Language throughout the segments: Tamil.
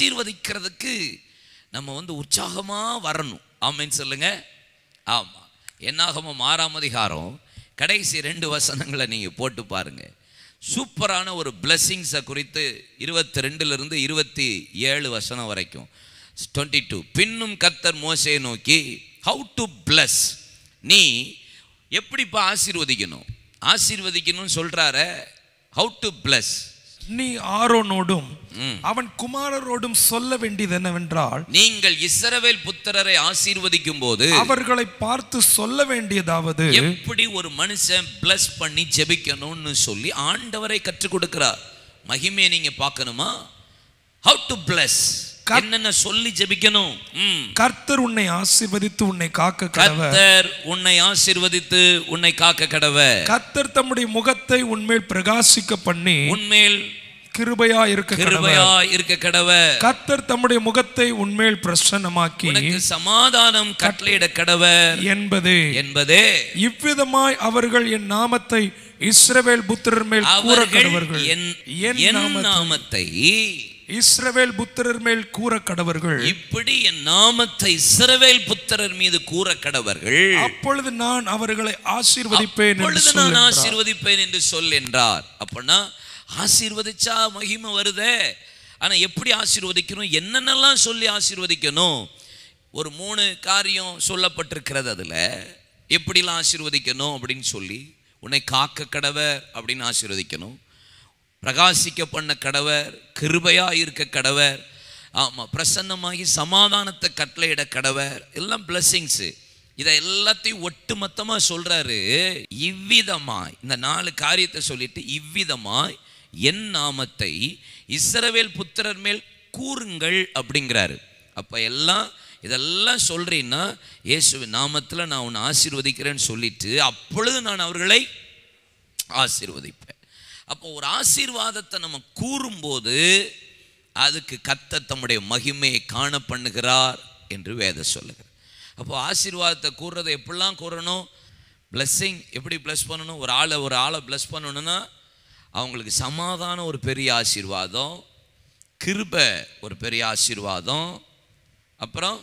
ஆசீர்வதிக்கிறதுக்கு நம்ம வந்து உற்சாகமா வரணும் ஆமென்னு சொல்லுங்க ஆமா என்னாகமோ ஆறாம் அதிகாரம் கடைசி ரெண்டு வசனங்களை நீங்க போட்டு பாருங்க சூப்பரான ஒரு பிளெஸ்ஸிங்ஸை குறித்து இருபத்தி ரெண்டுலேருந்து இருபத்தி ஏழு வசனம் வரைக்கும் டுவெண்ட்டி டூ பின்னும் கர்த்தர் மோசையை நோக்கி ஹவு டு பிளஸ் நீ எப்படிப்பா ஆசீர்வதிக்கணும் ஆசீர்வதிக்கணும்னு சொல்றாரு ஹவு டு பிளஸ் நீ ஆரோனோடும் அவன் குமாரரோடும் சொல்ல வேண்டியது என்னவென்றால் நீங்கள் இஸ்ரவேல் புத்திரரை ஆசீர்வதிக்கும் போது அவர்களை பார்த்து சொல்ல வேண்டியதாவது எப்படி ஒரு மனுஷன் பிளஸ் பண்ணி ஜெபிக்கணும்னு சொல்லி ஆண்டவரை கற்றுக் கொடுக்கிறார் மகிமையை நீங்க பார்க்கணுமா ஹவு டு பிளஸ் என்னென்ன சொல்லி ஜெபிக்கணும் ம். கர்த்தர் உன்னை ஆசீர்வதித்து உன்னை காக்க கடவர் கர்த்தர் உன்னை ஆசீர்வதித்து உன்னை காக்க கடவ கர்த்தர் தம்முடைய முகத்தை உன்மேல் பிரகாசிக்க பண்ணி உன்மேல் கிருபையா இருக்க கடவர் கிருபையா இருக்க கடவ கர்த்தர் தம்முடைய முகத்தை உன்மேல் பிரசன்னமாக்கி உனக்கு சமாதானம் கட்டளையிட கடவ என்பது என்பதே இவ்விதமாய் அவர்கள் என் நாமத்தை இஸ்ரவேல் புத்திரர் மேல் கூற அவர்கள் கடவர்கள் என் என் என் நாமத்தை நாமத்தை இஸ்ரவேல் புத்திரர் மேல் கூற கடவர்கள் இப்படி என் நாமத்தை இஸ்ரவேல் புத்திரர் மீது கூற கடவர்கள் அப்பொழுது நான் அவர்களை ஆசீர்வதிப்பேன் என்று அப்பொழுது சொல் நான் என்றார். ஆசீர்வதிப்பேன் என்று சொல் என்றார் அப்பனா ஆசீர்வதிச்சா மகிமை வருதே ஆனா எப்படி ஆசீர்வதிக்கணும் என்னென்னலாம் சொல்லி ஆசீர்வதிக்கணும் ஒரு மூணு காரியம் சொல்லப்பட்டிருக்கிறது அதுல எப்படிலாம் ஆசீர்வதிக்கணும் அப்படின்னு சொல்லி உன்னை காக்க கடவர் அப்படின்னு ஆசீர்வதிக்கணும் பிரகாசிக்க பண்ண கடவர் கிருபையா இருக்க கடவர் ஆமா பிரசன்னமாகி சமாதானத்தை கட்டளையிட கடவர் எல்லாம் பிளஸ்ஸிங்ஸு இதை எல்லாத்தையும் ஒட்டுமொத்தமா சொல்றாரு இவ்விதமாய் இந்த நாலு காரியத்தை சொல்லிட்டு இவ்விதமாய் என் நாமத்தை இஸ்ரவேல் புத்திரர் மேல் கூறுங்கள் அப்படிங்கிறாரு அப்ப எல்லாம் இதெல்லாம் சொல்றீன்னா இயேசுவின் நாமத்துல நான் உன்னை ஆசீர்வதிக்கிறேன்னு சொல்லிட்டு அப்பொழுது நான் அவர்களை ஆசீர்வதிப்பேன் அப்போ ஒரு ஆசீர்வாதத்தை நம்ம கூறும்போது அதுக்கு கத்த தம்முடைய மகிமையை காண பண்ணுகிறார் என்று வேத சொல்லுகிறார் அப்போ ஆசீர்வாதத்தை கூறுறதை எப்படிலாம் கூறணும் பிளஸ்ஸிங் எப்படி ப்ளஸ் பண்ணணும் ஒரு ஆளை ஒரு ஆளை ப்ளஸ் பண்ணணும்னா அவங்களுக்கு சமாதானம் ஒரு பெரிய ஆசீர்வாதம் கிருபை ஒரு பெரிய ஆசீர்வாதம் அப்புறம்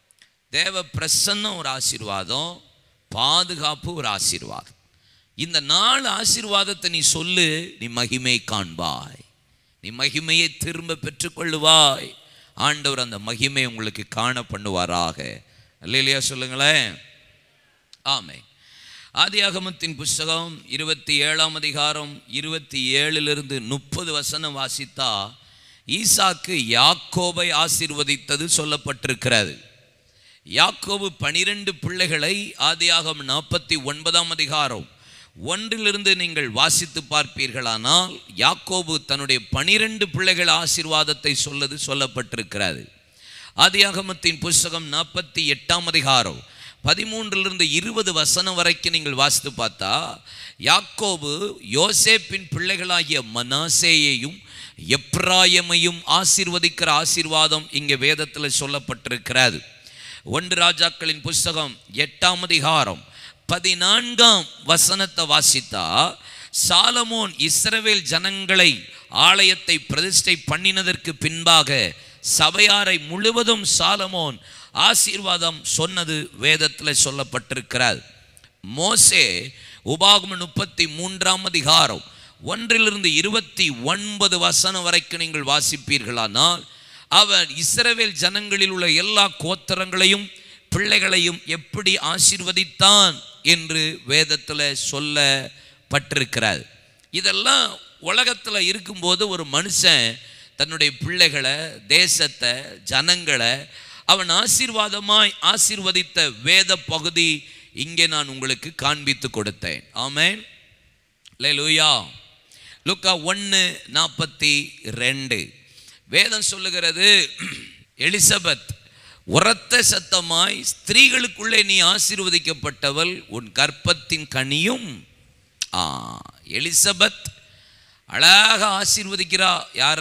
தேவ பிரசன்னம் ஒரு ஆசீர்வாதம் பாதுகாப்பு ஒரு ஆசீர்வாதம் இந்த நாலு ஆசீர்வாதத்தை நீ சொல்லு நீ மகிமை காண்பாய் நீ மகிமையை திரும்ப பெற்றுக்கொள்ளுவாய் ஆண்டவர் அந்த மகிமை உங்களுக்கு காண பண்ணுவாராக இல்லையா சொல்லுங்களேன் ஆமை ஆதியாகமத்தின் புஸ்தகம் இருபத்தி ஏழாம் அதிகாரம் இருபத்தி ஏழிலிருந்து முப்பது வசனம் வாசித்தா ஈசாக்கு யாக்கோபை ஆசீர்வதித்தது சொல்லப்பட்டிருக்கிறது யாக்கோபு பனிரெண்டு பிள்ளைகளை ஆதியாகம் நாற்பத்தி ஒன்பதாம் அதிகாரம் ஒன்றிலிருந்து நீங்கள் வாசித்து பார்ப்பீர்களானால் யாக்கோபு தன்னுடைய பனிரெண்டு பிள்ளைகள் ஆசீர்வாதத்தை சொல்லது சொல்லப்பட்டிருக்கிறது ஆதியாகமத்தின் புஸ்தகம் நாற்பத்தி எட்டாம் அதிகாரம் பதிமூன்றிலிருந்து இருபது வசனம் வரைக்கும் நீங்கள் வாசித்து பார்த்தா யாக்கோபு யோசேப்பின் பிள்ளைகளாகிய மனாசேயையும் எப்ராயமையும் ஆசீர்வதிக்கிற ஆசீர்வாதம் இங்கே வேதத்தில் சொல்லப்பட்டிருக்கிறது ஒன்று ராஜாக்களின் புஸ்தகம் எட்டாம் அதிகாரம் பதினான்காம் வசனத்தை வாசித்தா சாலமோன் இஸ்ரவேல் ஜனங்களை ஆலயத்தை பிரதிஷ்டை பண்ணினதற்கு பின்பாக சபையாரை முழுவதும் சாலமோன் ஆசீர்வாதம் சொன்னது வேதத்தில் சொல்லப்பட்டிருக்கிறது மோசே உபாகம முப்பத்தி மூன்றாம் அதிகாரம் ஒன்றிலிருந்து இருபத்தி ஒன்பது வசனம் வரைக்கும் நீங்கள் வாசிப்பீர்களானால் அவர் இஸ்ரவேல் ஜனங்களில் உள்ள எல்லா கோத்திரங்களையும் பிள்ளைகளையும் எப்படி ஆசீர்வதித்தான் என்று வேதத்தில் சொல்லப்பட்டிருக்கிறார் இதெல்லாம் உலகத்தில் இருக்கும்போது ஒரு மனுஷன் தன்னுடைய பிள்ளைகளை தேசத்தை ஜனங்களை அவன் ஆசீர்வாதமாய் ஆசீர்வதித்த வேத பகுதி இங்கே நான் உங்களுக்கு காண்பித்து கொடுத்தேன் ஆமென் லூயா லுக்கா ஒன்று நாற்பத்தி ரெண்டு வேதம் சொல்லுகிறது எலிசபெத் உரத்த சத்தமாய் ஸ்திரீகளுக்குள்ளே நீ ஆசீர்வதிக்கப்பட்டவள் உன் கற்பத்தின் கனியும் ஆ எலிசபெத் அழகாக ஆசீர்வதிக்கிறா யார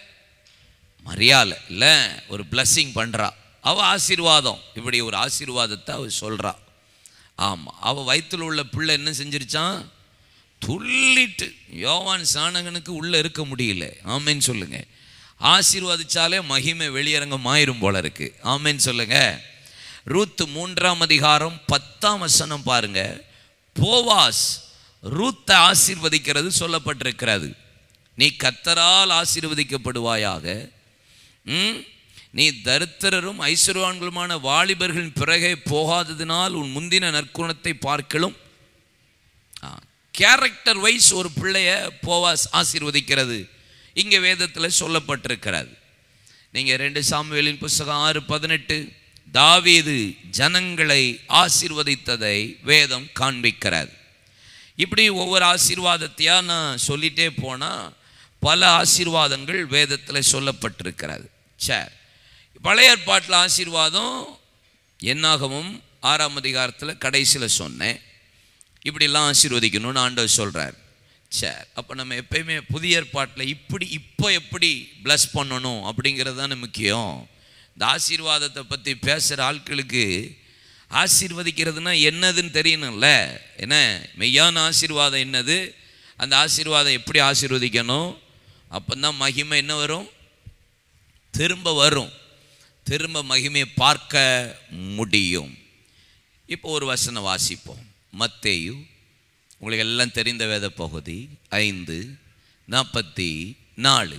மரியாதை இல்லை ஒரு பிளஸ்ஸிங் பண்ணுறா அவள் ஆசீர்வாதம் இப்படி ஒரு ஆசீர்வாதத்தை அவள் சொல்கிறா ஆமாம் அவள் வயிற்றில் உள்ள பிள்ளை என்ன செஞ்சிருச்சான் துள்ளிட்டு யோவான் சாணகனுக்கு உள்ளே இருக்க முடியல ஆமேன்னு சொல்லுங்க ஆசீர்வதிச்சாலே மகிமை வெளியரங்கம் ஆயிரும் போல இருக்கு ஆமென்னு சொல்லுங்க ரூத்து மூன்றாம் அதிகாரம் பத்தாம் வசனம் பாருங்க போவாஸ் ரூத்தை ஆசீர்வதிக்கிறது சொல்லப்பட்டிருக்கிறது நீ கத்தரால் ஆசீர்வதிக்கப்படுவாயாக ம்? நீ தரித்திரரும் ஐஸ்வர்வான்களுமான வாலிபர்களின் பிறகே போகாததினால் உன் முந்தின நற்குணத்தை பார்க்கலும் கேரக்டர் வைஸ் ஒரு பிள்ளைய போவாஸ் ஆசீர்வதிக்கிறது இங்கே வேதத்தில் சொல்லப்பட்டிருக்கிறது நீங்கள் ரெண்டு சாமுவேலின் புஸ்தகம் ஆறு பதினெட்டு தாவீது ஜனங்களை ஆசீர்வதித்ததை வேதம் காண்பிக்கிறது இப்படி ஒவ்வொரு ஆசீர்வாதத்தையா நான் சொல்லிட்டே போனால் பல ஆசீர்வாதங்கள் வேதத்தில் சொல்லப்பட்டிருக்கிறது சரி பழைய ஏற்பாட்டில் ஆசீர்வாதம் என்னாகவும் ஆறாம் அதிகாரத்தில் கடைசியில் சொன்னேன் இப்படிலாம் ஆசீர்வதிக்கணும்னு ஆண்டவர் சொல்கிறார் சரி அப்போ நம்ம எப்பயுமே புதிய ஏற்பாட்டில் இப்படி இப்போ எப்படி ப்ளஸ் பண்ணணும் அப்படிங்கிறது தானே முக்கியம் இந்த ஆசீர்வாதத்தை பற்றி பேசுகிற ஆட்களுக்கு ஆசீர்வதிக்கிறதுனா என்னதுன்னு தெரியணும்ல என்ன மெய்யான ஆசீர்வாதம் என்னது அந்த ஆசீர்வாதம் எப்படி ஆசீர்வதிக்கணும் அப்போ தான் மகிமை என்ன வரும் திரும்ப வரும் திரும்ப மகிமையை பார்க்க முடியும் இப்போ ஒரு வசனம் வாசிப்போம் மத்தேயு உங்களுக்கு எல்லாம் தெரிந்த வேத பகுதி ஐந்து நாற்பத்தி நாலு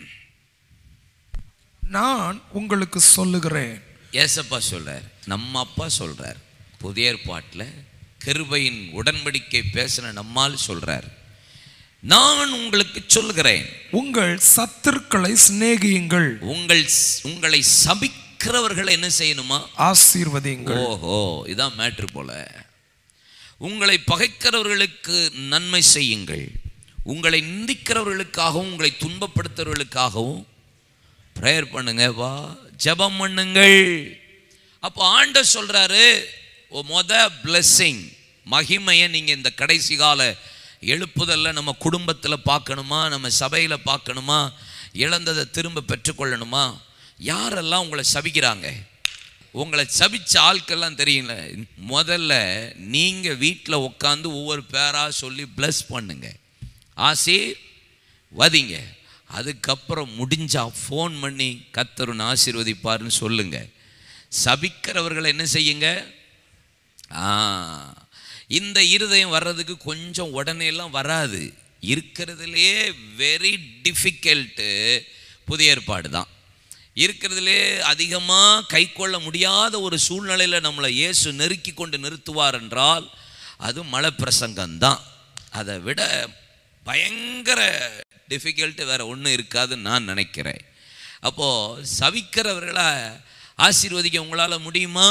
நான் உங்களுக்கு சொல்லுகிறேன் ஏசப்பா சொல்றார் நம்ம அப்பா சொல்றார் புதிய ஏற்பாட்டில் கிருபையின் உடன்படிக்கை பேசின நம்மால் சொல்றார் நான் உங்களுக்கு சொல்கிறேன் உங்கள் சத்துருக்களை சிநேகியுங்கள் உங்கள் உங்களை சபிக்கிறவர்களை என்ன செய்யணுமா ஆசீர்வதியுங்கள் ஓஹோ இதான் மேட்ரு போல உங்களை பகைக்கிறவர்களுக்கு நன்மை செய்யுங்கள் உங்களை நிந்திக்கிறவர்களுக்காகவும் உங்களை துன்பப்படுத்துறவர்களுக்காகவும் ப்ரேயர் பண்ணுங்க வா ஜெபம் பண்ணுங்கள் அப்போ ஆண்டவர் சொல்றாரு ஓ மொத பிளெஸ்ஸிங் மகிமையை நீங்கள் இந்த கடைசி கால எழுப்புதல்ல நம்ம குடும்பத்தில் பார்க்கணுமா நம்ம சபையில் பார்க்கணுமா இழந்ததை திரும்ப பெற்றுக்கொள்ளணுமா யாரெல்லாம் உங்களை சபிக்கிறாங்க உங்களை சபிச்ச ஆட்கள்லாம் தெரியல முதல்ல நீங்கள் வீட்டில் உட்காந்து ஒவ்வொரு பேராக சொல்லி ப்ளஸ் பண்ணுங்க ஆசீர் வதிங்க அதுக்கப்புறம் முடிஞ்சா ஃபோன் பண்ணி கத்தருன்னு ஆசீர்வதிப்பாருன்னு சொல்லுங்க சபிக்கிறவர்களை என்ன செய்யுங்க ஆ இந்த இருதயம் வர்றதுக்கு கொஞ்சம் உடனேலாம் வராது இருக்கிறதுலே வெரி டிஃபிகல்ட்டு புதிய ஏற்பாடு தான் இருக்கிறதுலே அதிகமாக கை கொள்ள முடியாத ஒரு சூழ்நிலையில் நம்மளை இயேசு நெருக்கி கொண்டு நிறுத்துவார் என்றால் அது மலை பிரசங்கம்தான் அதை விட பயங்கர டிஃபிகல்ட்டு வேற ஒன்றும் இருக்காதுன்னு நான் நினைக்கிறேன் அப்போது சவிக்கிறவர்களை ஆசீர்வதிக்க உங்களால் முடியுமா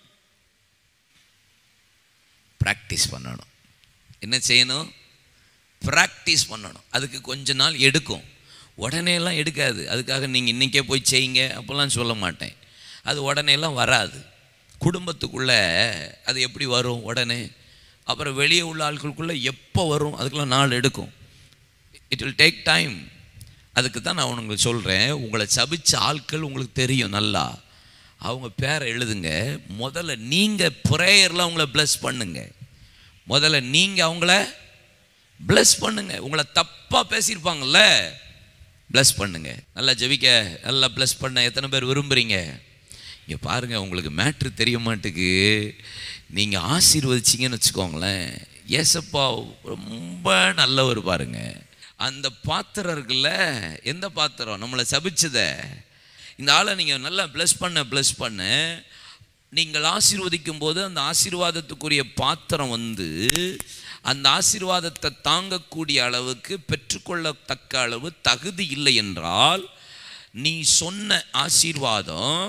ப்ராக்டிஸ் பண்ணணும் என்ன செய்யணும் ப்ராக்டிஸ் பண்ணணும் அதுக்கு கொஞ்ச நாள் எடுக்கும் உடனே எல்லாம் எடுக்காது அதுக்காக நீங்கள் இன்றைக்கே போய் செய்யுங்க அப்போல்லாம் சொல்ல மாட்டேன் அது உடனே எல்லாம் வராது குடும்பத்துக்குள்ளே அது எப்படி வரும் உடனே அப்புறம் வெளியே உள்ள ஆட்களுக்குள்ளே எப்போ வரும் அதுக்கெல்லாம் நாள் எடுக்கும் இட் வில் டேக் டைம் அதுக்கு தான் நான் உங்களுக்கு சொல்கிறேன் உங்களை சபிச்ச ஆட்கள் உங்களுக்கு தெரியும் நல்லா அவங்க பேரை எழுதுங்க முதல்ல நீங்கள் ப்ரேயரில் அவங்கள ப்ளஸ் பண்ணுங்க முதல்ல நீங்கள் அவங்கள ப்ளஸ் பண்ணுங்க உங்களை தப்பாக பேசியிருப்பாங்கல்ல ப்ளஸ் பண்ணுங்க நல்லா ஜெபிக்க நல்லா ப்ளஸ் பண்ண எத்தனை பேர் விரும்புகிறீங்க இங்கே பாருங்கள் உங்களுக்கு மேட்ரு தெரிய மாட்டுக்கு நீங்கள் ஆசீர்வதிச்சிங்கன்னு வச்சுக்கோங்களேன் ஏசப்பா ரொம்ப நல்லவர் பாருங்க அந்த பாத்திரம் இருக்குல்ல எந்த பாத்திரம் நம்மளை சபிச்சத இந்த ஆளை நீங்கள் நல்லா ப்ளஸ் பண்ண ப்ளஸ் பண்ண நீங்கள் ஆசீர்வதிக்கும் போது அந்த ஆசீர்வாதத்துக்குரிய பாத்திரம் வந்து அந்த ஆசீர்வாதத்தை தாங்கக்கூடிய அளவுக்கு பெற்றுக்கொள்ளத்தக்க அளவு தகுதி இல்லை என்றால் நீ சொன்ன ஆசீர்வாதம்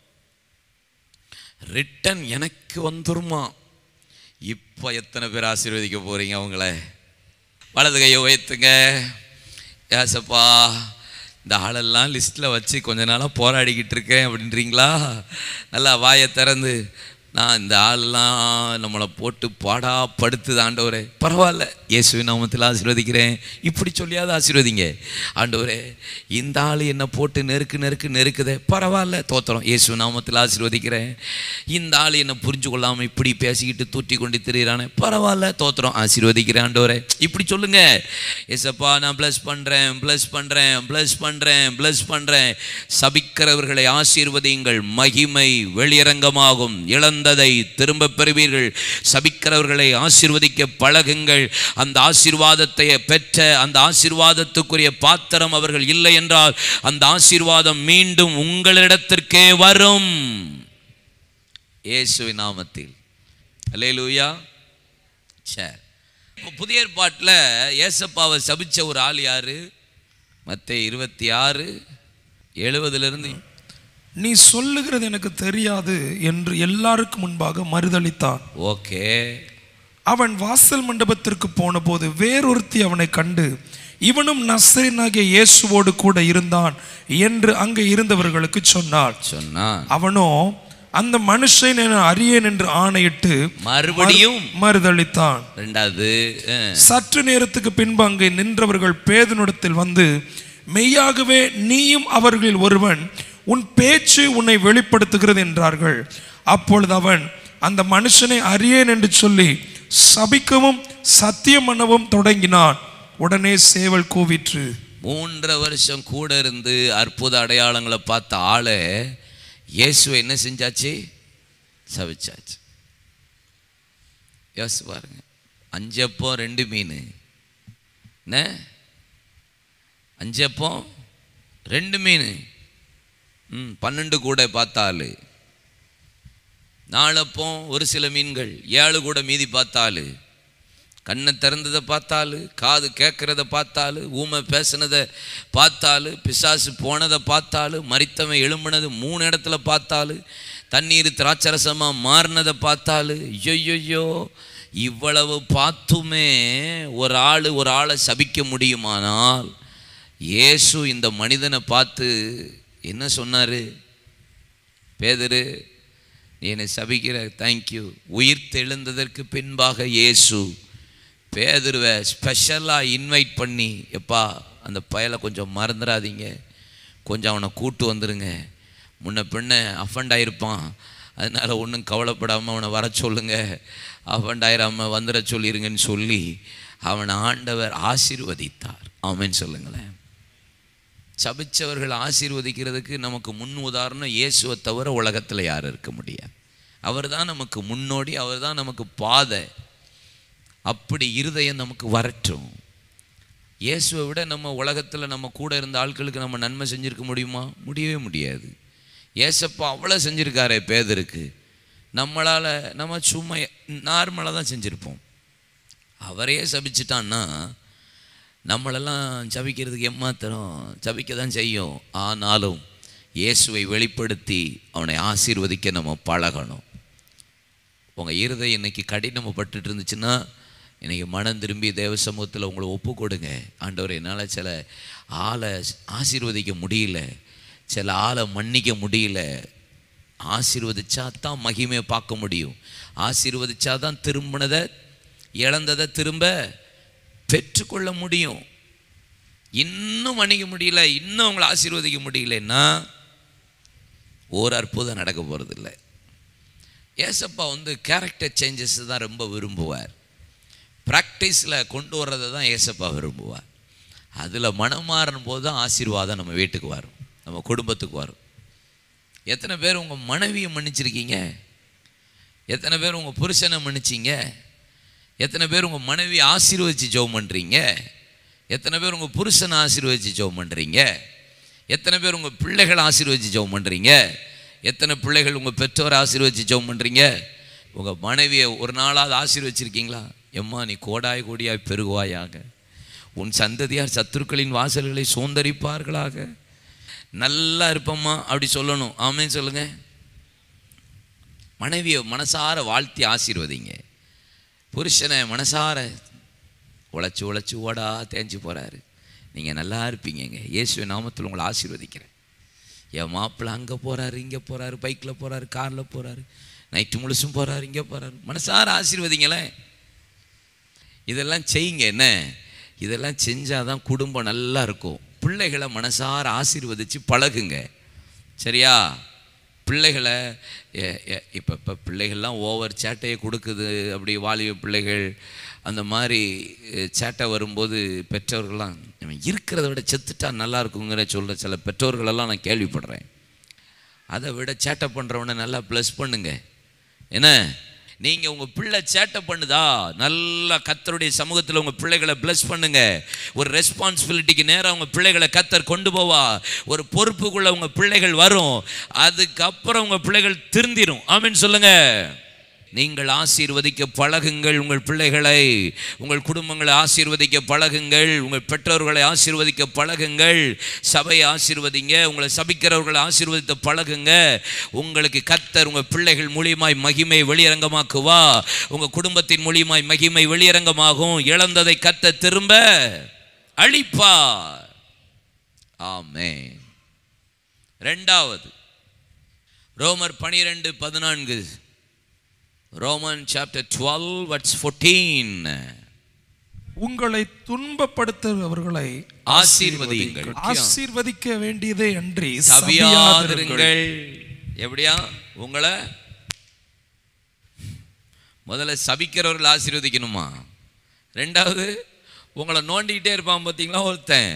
ரிட்டன் எனக்கு வந்துருமா இப்போ எத்தனை பேர் ஆசீர்வதிக்க போறீங்க அவங்கள வலது கையை உயர்த்துங்க ஏசப்பா இந்த ஆளெல்லாம் லிஸ்ட்டில் வச்சு கொஞ்ச நாளாக போராடிக்கிட்டு இருக்கேன் அப்படின்றீங்களா நல்லா வாயை திறந்து நான் இந்த ஆள்லாம் நம்மளை போட்டு பாடா படுத்துது ஆண்டவரே பரவாயில்ல இயேசுவின் நாமத்தில் ஆசீர்வதிக்கிறேன் இப்படி சொல்லியாவது ஆசீர்வதிங்க ஆண்டவரே இந்த ஆள் என்னை போட்டு நெருக்கு நெருக்கு நெருக்குதே பரவாயில்ல தோத்திரம் இயேசு நாமத்தில் ஆசீர்வதிக்கிறேன் இந்த ஆள் என்னை புரிஞ்சு கொள்ளாமல் இப்படி பேசிக்கிட்டு தூட்டி கொண்டு திரியிறானே பரவாயில்ல தோத்திரம் ஆசீர்வதிக்கிறேன் ஆண்டவரே இப்படி சொல்லுங்க ஏசப்பா நான் ப்ளஸ் பண்ணுறேன் ப்ளஸ் பண்ணுறேன் ப்ளஸ் பண்ணுறேன் ப்ளஸ் பண்ணுறேன் சபிக்கிறவர்களை ஆசீர்வதியுங்கள் மகிமை வெளியரங்கமாகும் இழந்ததை திரும்ப பெறுவீர்கள் சபிக்கிறவர்களை ஆசீர்வதிக்க பழகுங்கள் அந்த ஆசீர்வாதத்தை பெற்ற அந்த ஆசீர்வாதத்துக்குரிய பாத்திரம் அவர்கள் இல்லை என்றால் அந்த ஆசீர்வாதம் மீண்டும் உங்களிடத்திற்கே வரும் இயேசுவின் நாமத்தில் அல்லேலூயா சரி இப்போ புதிய ஏற்பாட்டில் ஏசப்பாவை சபிச்ச ஒரு ஆள் யாரு மற்ற இருபத்தி ஆறு எழுபதுலேருந்து நீ சொல்லுகிறது எனக்கு தெரியாது என்று எல்லாருக்கும் முன்பாக மறுதளித்தான் ஓகே அவன் வாசல் மண்டபத்திற்கு போனபோது வேறொருத்தி அவனை கண்டு இவனும் நசரேனாகிய இயேசுவோடு கூட இருந்தான் என்று அங்கே இருந்தவர்களுக்கு சொன்னாள் சொன்னான் அவனோ அந்த மனுஷன் என அறியேன் என்று ஆணையிட்டு மறுபடியும் மறுதளித்தான் ரெண்டாவது அஹ், சற்று நேரத்துக்கு பின்பு அங்கே நின்றவர்கள் பேதனிடத்தில் வந்து மெய்யாகவே நீயும் அவர்களில் ஒருவன் உன் பேச்சு உன்னை வெளிப்படுத்துகிறது என்றார்கள் அப்பொழுது அவன் அந்த மனுஷனை அறியேன் என்று சொல்லி சபிக்கவும் சத்தியம் பண்ணவும் தொடங்கினான் உடனே சேவல் கூவிற்று மூன்றரை வருஷம் கூட இருந்து அற்புத அடையாளங்களை பார்த்த ஆளை இயேசுவை என்ன செஞ்சாச்சு சபிச்சாச்சு யோசிச்சு பாருங்க அஞ்சப்போ ரெண்டு மீன் என்ன அஞ்சப்போ ரெண்டு மீன் ம் பன்னெண்டு கூட பார்த்தாலு நாலப்போ ஒரு சில மீன்கள் ஏழு கூட மீதி பார்த்தாலு கண்ணை திறந்ததை பார்த்தாலு காது கேட்குறத பார்த்தாலு ஊமை பேசுனதை பார்த்தாலு பிசாசு போனதை பார்த்தாலு மரித்தவன் எழும்புனது மூணு இடத்துல பார்த்தாலு தண்ணீர் திராட்சரசமாக மாறினதை பார்த்தாலு ஐயோ இவ்வளவு பார்த்துமே ஒரு ஆள் ஒரு ஆளை சபிக்க முடியுமானால் இயேசு இந்த மனிதனை பார்த்து என்ன சொன்னார் பேதரு நீ என்னை சபிக்கிற தேங்க்யூ உயிர் தெழுந்ததற்கு பின்பாக இயேசு பேதுருவை ஸ்பெஷலாக இன்வைட் பண்ணி எப்பா அந்த பயலை கொஞ்சம் மறந்துடாதீங்க கொஞ்சம் அவனை கூட்டு வந்துருங்க முன்ன பின்ன அஃபண்ட் ஆயிருப்பான் அதனால் ஒன்றும் கவலைப்படாமல் அவனை வர சொல்லுங்க அஃபண்ட் ஆயிராமல் வந்துட சொல்லிருங்கன்னு சொல்லி அவனை ஆண்டவர் ஆசீர்வதித்தார் ஆமென்னு சொல்லுங்களேன் சபிச்சவர்கள் ஆசீர்வதிக்கிறதுக்கு நமக்கு முன் உதாரணம் இயேசுவை தவிர உலகத்தில் யாரும் இருக்க முடியாது அவர் தான் நமக்கு முன்னோடி அவர் தான் நமக்கு பாதை அப்படி இருதயம் நமக்கு வரட்டும் இயேசுவை விட நம்ம உலகத்தில் நம்ம கூட இருந்த ஆட்களுக்கு நம்ம நன்மை செஞ்சிருக்க முடியுமா முடியவே முடியாது ஏசப்பா அவ்வளோ செஞ்சுருக்காரே பேதருக்கு நம்மளால் நம்ம சும்மா நார்மலாக தான் செஞ்சுருப்போம் அவரையே சபிச்சிட்டான்னா நம்மளெல்லாம் சபிக்கிறதுக்கு எம்மாத்திரம் சபிக்க தான் செய்யும் ஆனாலும் இயேசுவை வெளிப்படுத்தி அவனை ஆசீர்வதிக்க நம்ம பழகணும் உங்கள் இருதயம் இன்னைக்கு கடினமப்பட்டுட்டு இருந்துச்சுன்னா இன்னைக்கு மனம் திரும்பி தேவ சமூகத்தில் உங்களை ஒப்பு கொடுங்க ஆண்டவர் என்னால் சில ஆளை ஆசீர்வதிக்க முடியல சில ஆளை மன்னிக்க முடியல ஆசீர்வதிச்சா தான் மகிமையை பார்க்க முடியும் ஆசீர்வதிச்சா தான் திரும்பினதை இழந்ததை திரும்ப பெற்றுக்கொள்ள முடியும் இன்னும் மன்னிக்க முடியல இன்னும் அவங்கள ஆசீர்வதிக்க முடியலன்னா ஒரு அற்புதம் நடக்க போகிறதில்ல ஏசப்பா வந்து கேரக்டர் சேஞ்சஸ் தான் ரொம்ப விரும்புவார் ப்ராக்டிஸில் கொண்டு வர்றதை தான் ஏசப்பா விரும்புவார் அதில் மனம் மாறும் போது தான் ஆசீர்வாதம் நம்ம வீட்டுக்கு வரும் நம்ம குடும்பத்துக்கு வரும் எத்தனை பேர் உங்கள் மனைவியை மன்னிச்சிருக்கீங்க எத்தனை பேர் உங்கள் புருஷனை மன்னிச்சிங்க எத்தனை பேர் உங்கள் மனைவி ஆசீர்வதிச்சு ஜெபம் பண்ணுறீங்க எத்தனை பேர் உங்கள் புருஷனை ஆசீர்வதிச்சு ஜெபம் பண்ணுறீங்க எத்தனை பேர் உங்கள் பிள்ளைகளை ஆசீர்வதிச்சு ஜெபம் பண்ணுறீங்க எத்தனை பிள்ளைகள் உங்கள் பெற்றோரை ஆசீர்வதிச்சு ஜெபம் பண்ணுறீங்க உங்கள் மனைவியை ஒரு நாளாவது ஆசீர்வச்சிருக்கீங்களா எம்மா நீ கோடாய் கோடியாய் பெருகுவாயாக உன் சந்ததியார் சத்துருக்களின் வாசல்களை சோந்தரிப்பார்களாக நல்லா இருப்பம்மா அப்படி சொல்லணும் ஆமென் சொல்லுங்க மனைவியை மனசார வாழ்த்தி ஆசீர்வதிங்க புருஷனை மனசார உழைச்சி உழைச்சி ஓடா தேஞ்சு போகிறாரு நீங்கள் நல்லா இருப்பீங்கங்க இயேசுவின் நாமத்தில் உங்களை ஆசீர்வதிக்கிறேன் என் மாப்பிள்ளை அங்கே போகிறாரு இங்கே போகிறாரு பைக்கில் போகிறாரு காரில் போகிறாரு நைட்டு முழுசும் போறாரு இங்கே போறாரு மனசார ஆசீர்வதிங்களேன் இதெல்லாம் செய்யுங்க என்ன இதெல்லாம் செஞ்சாதான் குடும்பம் நல்லா இருக்கும் பிள்ளைகளை மனசார ஆசீர்வதிச்சு பழகுங்க சரியா பிள்ளைகளை இப்போ இப்போ பிள்ளைகள்லாம் ஓவர் சேட்டையை கொடுக்குது அப்படி வாலிப பிள்ளைகள் அந்த மாதிரி அஹ், சேட்டை வரும்போது பெற்றோர்கள்லாம் இவன் இருக்கிறத விட செத்துட்டா நல்லா இருக்குங்கிற சொல்கிற சில பெற்றோர்களெல்லாம் நான் கேள்விப்படுறேன் அதை விட சேட்டை பண்ணுறவனை நல்லா ப்ளஸ் பண்ணுங்க என்ன நீங்கள் உங்கள் பிள்ளை சேட்டை பண்ணுதா நல்லா கத்தருடைய சமூகத்தில் உங்கள் பிள்ளைகளை ப்ளஸ் பண்ணுங்க ஒரு ரெஸ்பான்சிபிலிட்டிக்கு நேரம் உங்கள் பிள்ளைகளை கத்தர் கொண்டு போவா ஒரு பொறுப்புக்குள்ள உங்கள் பிள்ளைகள் வரும் அதுக்கப்புறம் உங்கள் பிள்ளைகள் திருந்திரும் ஆமீன் சொல்லுங்க நீங்கள் ஆசீர்வதிக்க பழகுங்கள் உங்கள் பிள்ளைகளை உங்கள் குடும்பங்களை ஆசீர்வதிக்க பழகுங்கள் உங்கள் பெற்றோர்களை ஆசீர்வதிக்க பழகுங்கள் சபையை ஆசீர்வதிங்க உங்களை சபிக்கிறவர்களை ஆசீர்வதித்த பழகுங்க உங்களுக்கு கத்தர் உங்கள் பிள்ளைகள் மூலியமாய் மகிமை வெளியரங்கமாக்குவா உங்கள் குடும்பத்தின் மூலியமாய் மகிமை வெளியரங்கமாகும் இழந்ததை கத்த திரும்ப அழிப்பார் ஆமென் ரெண்டாவது ரோமர் பனிரெண்டு பதினான்கு Roman chapter twelve verse fourteen உங்களை துன்பப்படுத்துபவர்களை ஆசீர்வதியுங்கள் ஆசீர்வதிக்க வேண்டியதே அன்றி சபியாதிருங்கள் எப்படியா உங்களை முதல்ல சபிக்கிறவர்கள் ஆசீர்வதிக்கணுமா ரெண்டாவது உங்களை நோண்டிக்கிட்டே இருப்பான் பார்த்தீங்களா ஒருத்தன்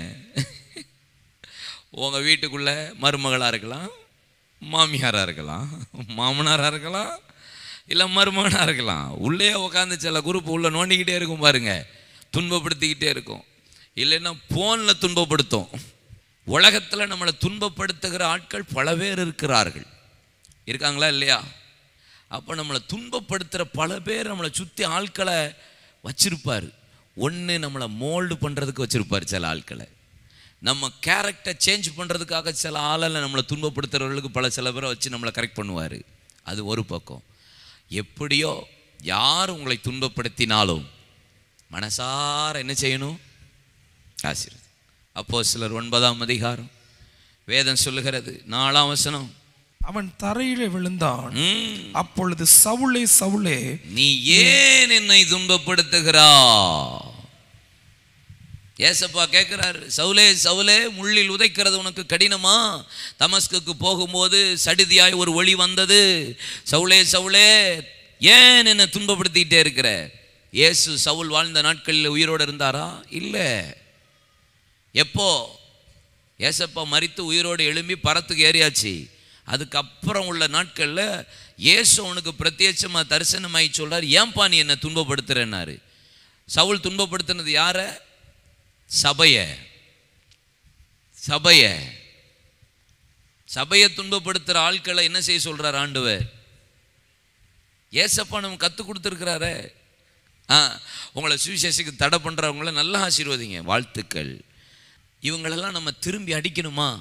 உங்கள் வீட்டுக்குள்ள மருமகளாக இருக்கலாம் மாமியாராக இருக்கலாம் மாமனாராக இருக்கலாம் இல்லை மருமகனாக இருக்கலாம் உள்ளே உட்காந்து சில குரூப் உள்ள நோண்டிக்கிட்டே இருக்கும் பாருங்க துன்பப்படுத்திக்கிட்டே இருக்கும் இல்லைன்னா ஃபோனில் துன்பப்படுத்தும் உலகத்தில் நம்மளை துன்பப்படுத்துகிற ஆட்கள் பல பேர் இருக்கிறார்கள் இருக்காங்களா இல்லையா அப்போ நம்மளை துன்பப்படுத்துகிற பல பேர் நம்மளை சுற்றி ஆட்களை வச்சிருப்பார் ஒன்று நம்மளை மோல்டு பண்ணுறதுக்கு வச்சிருப்பார் சில ஆட்களை நம்ம கேரக்டர் சேஞ்ச் பண்ணுறதுக்காக சில ஆளில் நம்மளை துன்பப்படுத்துகிறவர்களுக்கு பல சில பேரை வச்சு நம்மளை கரெக்ட் பண்ணுவார் அது ஒரு பக்கம் எப்படியோ யார் உங்களை துன்பப்படுத்தினாலும் மனசார என்ன செய்யணும் ஆசீர்வதி அப்போ சிலர் ஒன்பதாம் அதிகாரம் வேதம் சொல்லுகிறது நாலாம் வசனம் அவன் தரையிலே விழுந்தான் ம், அப்பொழுது சவுளே சவுளே நீ ஏன் என்னை துன்பப்படுத்துகிறா ஏசப்பா கேட்கிறாரு சவுலே சவுலே முள்ளில் உதைக்கிறது உனக்கு கடினமா தமஸ்குக்கு போகும்போது சடிதியாய் ஒரு ஒளி வந்தது சவுலே சவுலே ஏன் என்னை துன்பப்படுத்திக்கிட்டே இருக்கிற இயேசு சவுல் வாழ்ந்த நாட்களில் உயிரோடு இருந்தாரா இல்லை எப்போ ஏசப்பா மரித்து உயிரோடு எழும்பி பரத்துக்கு ஏறியாச்சு அதுக்கப்புறம் உள்ள நாட்களில் இயேசு அவனுக்கு பிரத்யட்சமாக தரிசனமாகி சொல்றார் ஏன்பா நீ என்னை துன்பப்படுத்துறேன்னாரு சவுல் துன்பப்படுத்தினது யாரை சபையை சபையை சபையை துன்பப்படுத்துகிற ஆட்களை என்ன செய்ய சொல்றார் ஆண்டவர் ஏசப்பா நம்ம கற்றுக் கொடுத்துருக்கிறாரே ஆ உங்களை சுவிசேஷத்துக்கு தடை பண்ணுறவங்கள நல்லா ஆசீர்வதிங்க வாழ்த்துக்கள் இவங்களெல்லாம் நம்ம திரும்பி அடிக்கணுமா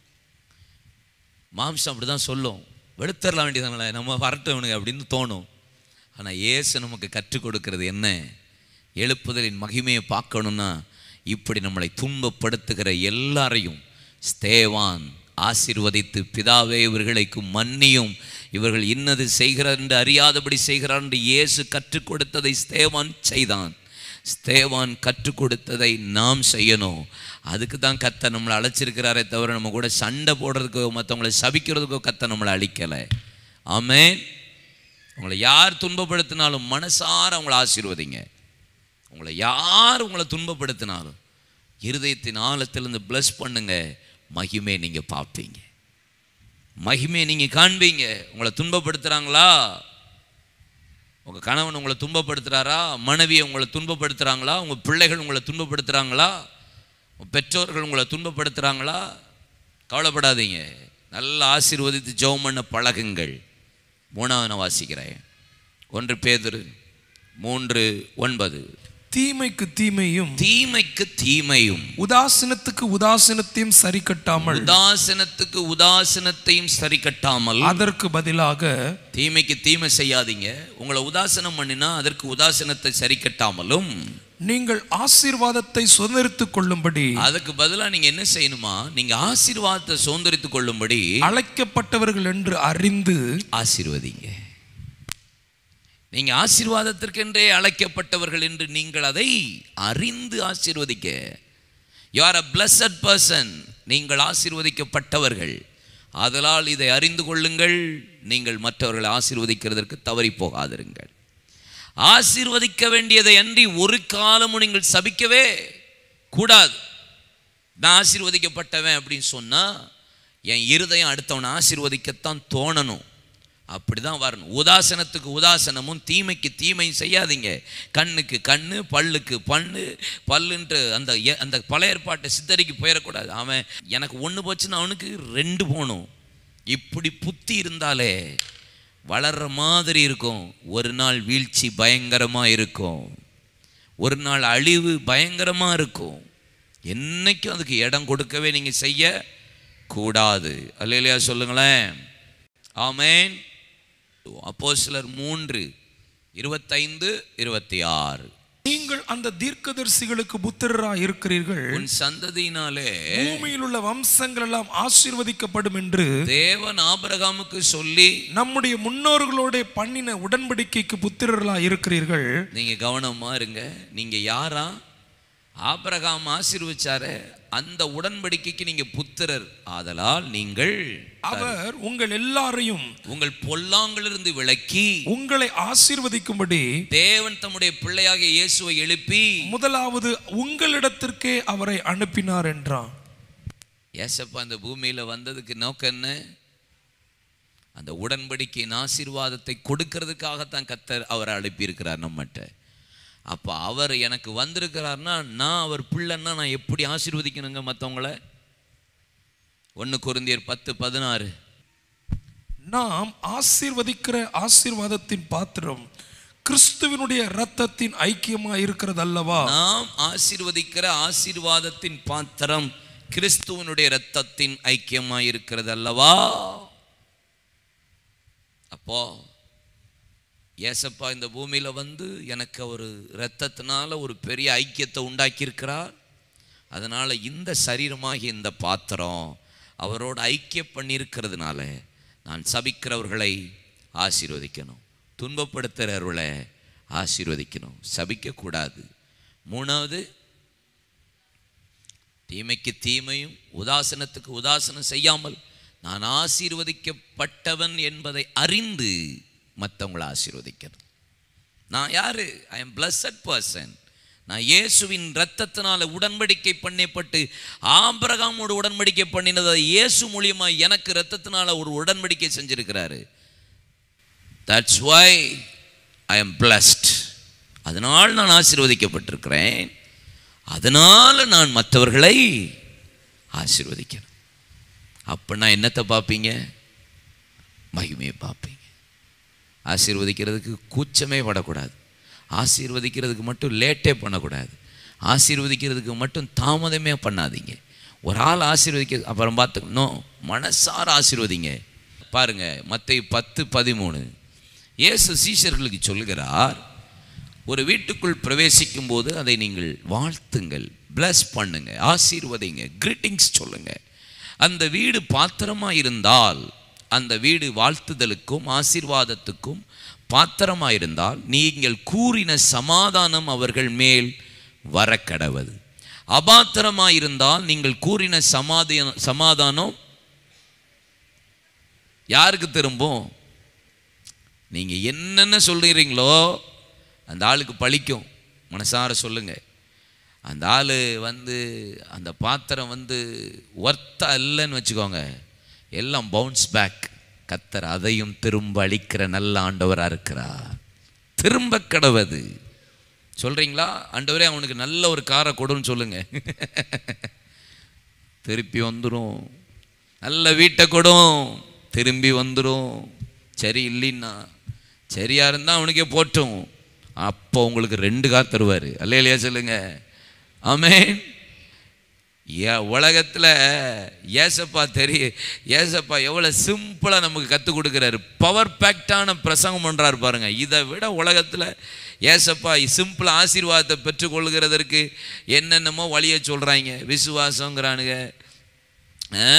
மாம்சம் அப்படி தான் சொல்லும் வெளுத்தரலாம் வேண்டியதாங்களே நம்ம வரட்டவனுங்க அப்படின்னு தோணும் ஆனால் இயேசு நமக்கு கற்றுக் கொடுக்கிறது என்ன எழுப்புதலின் மகிமையை பார்க்கணும்னா இப்படி நம்மளை துன்பப்படுத்துகிற எல்லாரையும் ஸ்தேவான் ஆசீர்வதித்து பிதாவே இவர்களுக்கு மன்னியும் இவர்கள் இன்னது செய்கிறார் என்று அறியாதபடி செய்கிறார் என்று இயேசு கற்றுக் கொடுத்ததை ஸ்தேவான் செய்தான் ஸ்தேவான் கற்றுக் கொடுத்ததை நாம் செய்யணும் அதுக்கு தான் கத்த நம்மளை அழைச்சிருக்கிறாரே தவிர நம்ம கூட சண்டை போடுறதுக்கோ மற்றவங்களை சபிக்கிறதுக்கோ கத்த நம்மளை அழிக்கலை ஆமென் உங்களை யார் துன்பப்படுத்தினாலும் மனசார அவங்கள ஆசீர்வதிங்க உங்களை யார் உங்களை துன்பப்படுத்தினாலும் இருதயத்தின் ஆழத்திலிருந்து ப்ளஸ் பண்ணுங்க மகிமை நீங்கள் பார்ப்பீங்க மகிமை நீங்கள் காண்பீங்க உங்களை துன்பப்படுத்துகிறாங்களா உங்கள் கணவன் உங்களை துன்பப்படுத்துகிறாரா மனைவியை உங்களை துன்பப்படுத்துகிறாங்களா உங்கள் பிள்ளைகள் உங்களை துன்பப்படுத்துகிறாங்களா உங்கள் பெற்றோர்கள் உங்களை துன்பப்படுத்துகிறாங்களா கவலைப்படாதீங்க நல்லா ஆசீர்வதித்து ஜெபம் பண்ண பழகுங்கள் மூணாவது நான் வாசிக்கிறேன் ஒன்று பேதுரு மூன்று ஒன்பது தீமைக்கு தீமையும் தீமைக்கு தீமையும் உதாசீனத்துக்கு உதாசீனத்தையும் சரி கட்டாமல் உதாசனத்துக்கு உதாசனத்தையும் சரி கட்டாமல் அதற்கு பதிலாக தீமைக்கு தீமை செய்யாதீங்க உங்களை உதாசனம் பண்ணினா அதற்கு உதாசனத்தை சரி கட்டாமலும் நீங்கள் ஆசீர்வாதத்தை சுதந்திரித்துக் கொள்ளும்படி அதுக்கு பதிலாக நீங்க என்ன செய்யணுமா நீங்க ஆசீர்வாதத்தை சுதந்திரித்துக் கொள்ளும்படி அழைக்கப்பட்டவர்கள் என்று அறிந்து ஆசீர்வதிங்க நீங்க ஆசீர்வாதத்திற்கென்றே அழைக்கப்பட்டவர்கள் என்று நீங்கள் அதை அறிந்து ஆசீர்வதிக்க you are a blessed person நீங்கள் ஆசீர்வதிக்கப்பட்டவர்கள் ஆதலால் இதை அறிந்து கொள்ளுங்கள் நீங்கள் மற்றவர்களை ஆசீர்வதிக்கிறதற்கு தவறி போகாதிருங்கள் ஆசீர்வதிக்க வேண்டியதை அன்றி ஒரு காலமும் நீங்கள் சபிக்கவே கூடாது நான் ஆசீர்வதிக்கப்பட்டவன் அப்படின்னு சொன்னா என் இருதயம் அடுத்தவனை ஆசீர்வதிக்கத்தான் தோணணும் அப்படிதான் வரணும் உதாசனத்துக்கு உதாசனமும் தீமைக்கு தீமையும் செய்யாதீங்க கண்ணுக்கு கண்ணு பல்லுக்கு பல்லு பல்லுன்ட்டு அந்த எ- அந்த பழைய ஏற்பாட்டை சித்தரிக்கு போயிடக்கூடாது அவன் எனக்கு ஒன்று போச்சுன்னா அவனுக்கு ரெண்டு போகணும் இப்படி புத்தி இருந்தாலே வளர்ற மாதிரி இருக்கும் ஒரு நாள் வீழ்ச்சி பயங்கரமாக இருக்கும் ஒரு நாள் அழிவு பயங்கரமாக இருக்கும் என்னைக்கும் அதுக்கு இடம் கொடுக்கவே நீங்கள் செய்ய கூடாது அல்லையா சொல்லுங்களேன் ஆமென் அப்போ சிலர் மூன்று இருபத்தைந்து இருபத்தி ஆறு நீங்கள் அந்த தீர்க்கதரிசிகளுக்கு புத்திரராய் இருக்கிறீர்கள் உன் சந்ததியினாலே பூமியில் உள்ள வம்சங்கள் எல்லாம் ஆசீர்வதிக்கப்படும் என்று தேவன் ஆபிரகாமுக்கு சொல்லி நம்முடைய முன்னோர்களோட பண்ணின உடன்படிக்கைக்கு புத்திரர்களாய் இருக்கிறீர்கள் நீங்க கவனமா இருங்க நீங்க யாரா ஆபிரகாம் ஆசீர்வச்சாரே அந்த உடன்படிக்கைக்கு நீங்க புத்திரர் ஆதலால் நீங்கள் அவர் உங்கள் எல்லாரையும் உங்கள் பொல்லாங்கிலிருந்து விலக்கி உங்களை ஆசீர்வதிக்கும்படி தேவன் தம்முடைய பிள்ளையாகிய இயேசுவை எழுப்பி முதலாவது உங்களிடத்திற்கே அவரை அனுப்பினார் என்றான் ஏசப்பா அந்த பூமியில வந்ததுக்கு நோக்கம் என்ன அந்த உடன்படிக்கையின் ஆசீர்வாதத்தை கொடுக்கறதுக்காகத்தான் கத்தர் அவரை அனுப்பியிருக்கிறார் நம்மகிட்ட அப்போ அவர் எனக்கு வந்திருக்கிறார்னா நான் அவர் பிள்ளைன்னா நான் எப்படி ஆசீர்வதிக்கணுங்க மற்றவங்கள ஒன்று குருந்தியர் பத்து பதினாறு நாம் ஆசீர்வதிக்கிற ஆசீர்வாதத்தின் பாத்திரம் கிறிஸ்துவினுடைய இரத்தத்தின் ஐக்கியமா இருக்கிறது அல்லவா நாம் ஆசீர்வதிக்கிற ஆசீர்வாதத்தின் பாத்திரம் கிறிஸ்துவனுடைய இரத்தத்தின் ஐக்கியமாய் இருக்கிறது அல்லவா அப்போ ஏசப்பா இந்த பூமியில வந்து எனக்கு ஒரு இரத்தத்தினால ஒரு பெரிய ஐக்கியத்தை உண்டாக்கியிருக்கிறார் அதனால இந்த சரீரமாகிய இந்த பாத்திரம் அவரோட ஐக்கிய பண்ணியிருக்கிறதுனால நான் சபிக்கிறவர்களை ஆசீர்வதிக்கணும் துன்பப்படுத்துகிறவர்களை ஆசீர்வதிக்கணும் சபிக்கக்கூடாது மூணாவது தீமைக்கு தீமையும் உதாசனத்துக்கு உதாசனம் செய்யாமல் நான் ஆசீர்வதிக்கப்பட்டவன் என்பதை அறிந்து மற்றவங்களை ஆசீர்வதிக்கணும் நான் யாரு ஐ எம் பிளஸட் பர்சன் நான் இயேசுவின் ரத்தத்தினால உடன்படிக்கை பண்ணப்பட்டு ஆபிரகாமோடு உடன்படிக்கை பண்ணினதை இயேசு மூலியமா எனக்கு ரத்தத்தினால ஒரு உடன்படிக்கை செஞ்சிருக்கிறாரு that's why I am blessed அதனால் நான் ஆசீர்வதிக்கப்பட்டிருக்கிறேன் அதனால நான் மற்றவர்களை ஆசீர்வதிக்கிறேன் அப்படின்னா என்னத்தை பார்ப்பீங்க மகிமையை பார்ப்பீங்க ஆசீர்வதிக்கிறதுக்கு கூச்சமே படக்கூடாது ஆசீர்வதிக்கிறதுக்கு மட்டும் லேட்டே பண்ணக்கூடாது ஆசீர்வதிக்கிறதுக்கு மட்டும் தாமதமே பண்ணாதீங்க ஒரு ஆள் ஆசீர்வதிக்க அப்புறம் பார்த்துக்கணும் மனசார ஆசீர்வதிங்க பாருங்க மத்தை பத்து பதிமூணு இயேசு சீஷர்களுக்கு சொல்லுகிறார் ஒரு வீட்டுக்குள் பிரவேசிக்கும் போது அதை நீங்கள் வாழ்த்துங்கள் bless பண்ணுங்க ஆசீர்வதிங்க கிரீட்டிங்ஸ் சொல்லுங்க அந்த வீடு பாத்திரமா இருந்தால் அந்த வீடு வாழ்த்துதலுக்கும் ஆசீர்வாதத்துக்கும் பாத்திரமா இருந்தால் நீங்கள் கூறின சமாதானம் அவர்கள் மேல் வரக்கடவது அபாத்திரமா இருந்தால் நீங்கள் கூறின சமாதானம் சமாதானம் யாருக்கு திரும்பும் நீங்க என்னென்ன சொல்றீங்களோ அந்த ஆளுக்கு பழிக்கும் மனசார சொல்லுங்க அந்த ஆள் வந்து அந்த பாத்திரம் வந்து ஒர்த்தா இல்லைன்னு வச்சுக்கோங்க எல்லாம் பவுன்ஸ் பேக் கத்தர் அதையும் திரும்ப அளிக்கிற நல்ல ஆண்டவராக இருக்கிறார் திரும்ப கடவது சொல்றீங்களா ஆண்டவரே அவனுக்கு நல்ல ஒரு காரை கொடுன்னு சொல்லுங்க திருப்பி வந்துடும் நல்ல வீட்டை கொடும் திரும்பி வந்துடும் சரி இல்லைன்னா சரியா இருந்தா அவனுக்கே போட்டும் அப்போ உங்களுக்கு ரெண்டு கார் தருவார் அல்ல இல்லையா சொல்லுங்க ஆமென் ஏ உலகத்தில் ஏசப்பா தெரிய ஏசப்பா எவ்வளோ சிம்பிளாக நமக்கு கற்றுக் கொடுக்குறாரு பவர் பேக்டான பிரசங்கம் பண்ணுறாரு பாருங்க இதை விட உலகத்தில் ஏசப்பா சிம்பிள் ஆசீர்வாதத்தை பெற்றுக்கொள்கிறதற்கு என்னென்னமோ வழியை சொல்கிறாங்க விசுவாசங்கிறானுங்க ஆ,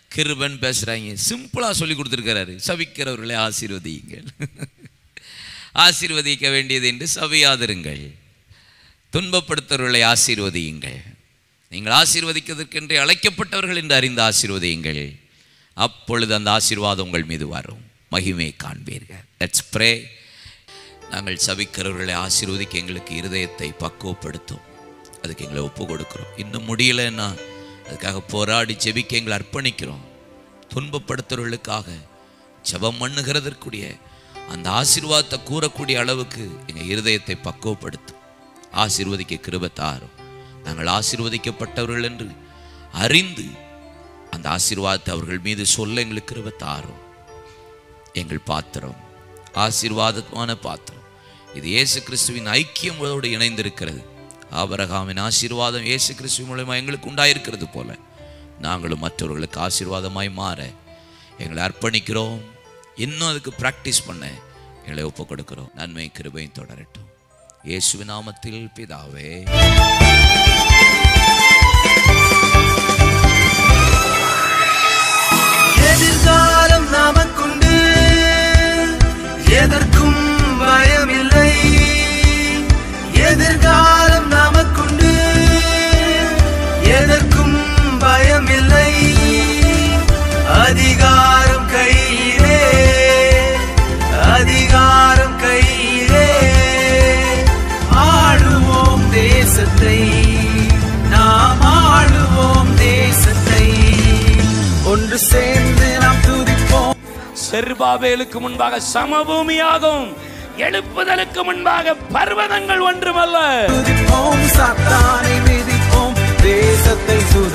கிருபன் பேசுகிறாங்க சிம்பிளாக சொல்லி கொடுத்துருக்கிறாரு சபிக்கிறவர்களே ஆசீர்வதியுங்கள் ஆசீர்வதிக்க வேண்டியது என்று சபையாதிருங்கள் துன்பப்படுத்துவர்களை ஆசீர்வதியுங்கள் நீங்கள் ஆசீர்வதிக்கிறதற்கென்றே அழைக்கப்பட்டவர்கள் என்று அறிந்து ஆசீர்வதியுங்கள் அப்பொழுது அந்த ஆசீர்வாதம் உங்கள் மீது வரும் மகிமை காண்பீர்கள் லெட்ஸ் ப்ரே நாங்கள் சபிக்கிறவர்களை ஆசீர்வதிக்க எங்களுக்கு இருதயத்தை பக்குவப்படுத்தும் அதுக்கு எங்களை ஒப்பு கொடுக்குறோம் இன்னும் முடியலைன்னா அதுக்காக போராடி ஜெபிக்க எங்களை அர்ப்பணிக்கிறோம் துன்பப்படுத்துறவர்களுக்காக ஜெபம் பண்ணுகிறதற்குரிய அந்த ஆசீர்வாதத்தை கூறக்கூடிய அளவுக்கு எங்கள் இருதயத்தை பக்குவப்படுத்தும் ஆசீர்வதிக்க கிருபை தாரும் நாங்கள் ஆசீர்வதிக்கப்பட்டவர்கள் என்று அறிந்து அந்த ஆசீர்வாதத்தை அவர்கள் மீது சொல்ல எங்களுக்கு கிருபை தாரும் எங்கள் பாத்திரம் ஆசீர்வாதமான பாத்திரம் இது இயேசு கிறிஸ்துவின் ஐக்கியமோடு இணைந்திருக்கிறது ஆபரகாமின் ஆசீர்வாதம் இயேசு கிறிஸ்துவின் மூலமா எங்களுக்கு உண்டாயிருக்கிறது போல நாங்களும் மற்றவர்களுக்கு ஆசீர்வாதமாய் மாற எங்களை அர்ப்பணிக்கிறோம் இன்னும் அதுக்கு ப்ராக்டிஸ் பண்ண எங்களை ஒப்புக் கொடுக்கிறோம் நன்மை கிருபையும் தொடரட்டும் இயேசுவின் நாமத்தில் பிதாவே எதிர்காலம் நமக்குண்டு எதற்கும் பயமில்லை எதிர்காலம் நமக்குண்டு எதற்கும் பயமில்லை அதிகாரம் கையிலே அதிகாரம் கையிலே ஆளுவோம் தேசத்தை நாம் ஆளுவோம் தேசத்தை ஒன்று சேர்ந்து நாம் துதிப்போம் செருபாபேலுக்கு முன்பாக சமபூமியாகும் எழுப்புதலுக்கு முன்பாக பர்வதங்கள் ஒன்றுமல்ல துதிப்போம் சாத்தானை மிதிப்போம் தேசத்தை சுதி